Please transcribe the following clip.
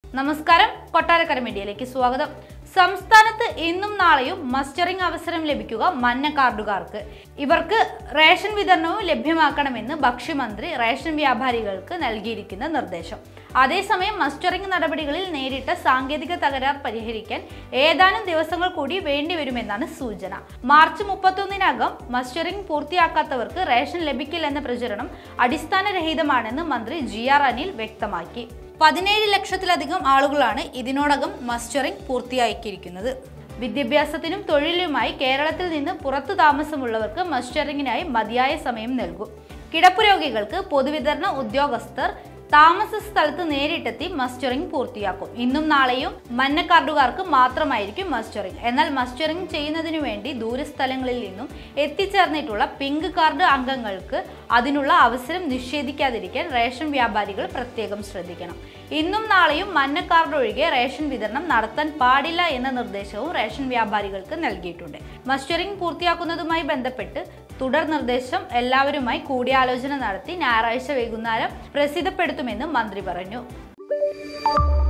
നമസ്കാരം കൊട്ടാരക്കര മീഡിയയിലേക്ക് സ്വാഗതം സംസ്ഥാനത്ത് ഇന്നും നാളെയും മസ്റ്ററിംഗ് അവസരം ലഭിക്കുക മഞ്ഞ കാർഡുകാർക്ക് ഇവർക്ക് റേഷൻ വിതരണവും ലഭ്യമാക്കണമെന്ന് ഭക്ഷ്യമന്ത്രി റേഷൻ വ്യാപാരികൾക്ക് നൽകിയിരിക്കുന്ന നിർദ്ദേശം അതേസമയം മസ്റ്ററിംഗ് നടപടികളിൽ നേരിട്ട സാങ്കേതിക തകരാർ പരിഹരിക്കാൻ ഏതാനും ദിവസങ്ങൾ കൂടി വേണ്ടിവരുമെന്നാണ് സൂചന മാർച്ച് മുപ്പത്തൊന്നിനകം മസ്റ്ററിംഗ് പൂർത്തിയാക്കാത്തവർക്ക് റേഷൻ ലഭിക്കില്ലെന്ന പ്രചരണം അടിസ്ഥാനരഹിതമാണെന്ന് മന്ത്രി ജി ആർ അനിൽ വ്യക്തമാക്കി പതിനേഴ് ലക്ഷത്തിലധികം ആളുകളാണ് ഇതിനോടകം മസ്റ്ററിംഗ് പൂർത്തിയാക്കിയിരിക്കുന്നത് വിദ്യാഭ്യാസത്തിനും തൊഴിലുമായി കേരളത്തിൽ നിന്ന് പുറത്തു താമസമുള്ളവർക്ക് മസ്റ്ററിംഗിനായി മതിയായ സമയം നൽകും കിടപ്പ് രോഗികൾക്ക് പൊതുവിതരണ ഉദ്യോഗസ്ഥർ താമസ സ്ഥലത്ത് നേരിട്ടെത്തി മസ്റ്ററിംഗ് പൂർത്തിയാക്കും ഇന്നും നാളെയും മഞ്ഞ കാർഡുകാർക്ക് മാത്രമായിരിക്കും മസ്റ്ററിംഗ് എന്നാൽ മസ്റ്ററിംഗ് ചെയ്യുന്നതിനു വേണ്ടി ദൂരസ്ഥലങ്ങളിൽ നിന്നും എത്തിച്ചേർന്നിട്ടുള്ള പിങ്ക് കാർഡ് അംഗങ്ങൾക്ക് അതിനുള്ള അവസരം നിഷേധിക്കാതിരിക്കാൻ റേഷൻ വ്യാപാരികൾ പ്രത്യേകം ശ്രദ്ധിക്കണം ഇന്നും നാളെയും മഞ്ഞ കാർഡ് ഒഴികെ റേഷൻ വിതരണം നടത്താൻ പാടില്ല എന്ന നിർദ്ദേശവും റേഷൻ വ്യാപാരികൾക്ക് നൽകിയിട്ടുണ്ട് മസ്റ്ററിംഗ് പൂർത്തിയാക്കുന്നതുമായി ബന്ധപ്പെട്ട് തുടർ നിർദ്ദേശം എല്ലാവരുമായി കൂടിയാലോചന നടത്തി ഞായറാഴ്ച വൈകുന്നേരം പ്രസിദ്ധപ്പെടുത്തുമെന്ന് മന്ത്രി പറഞ്ഞു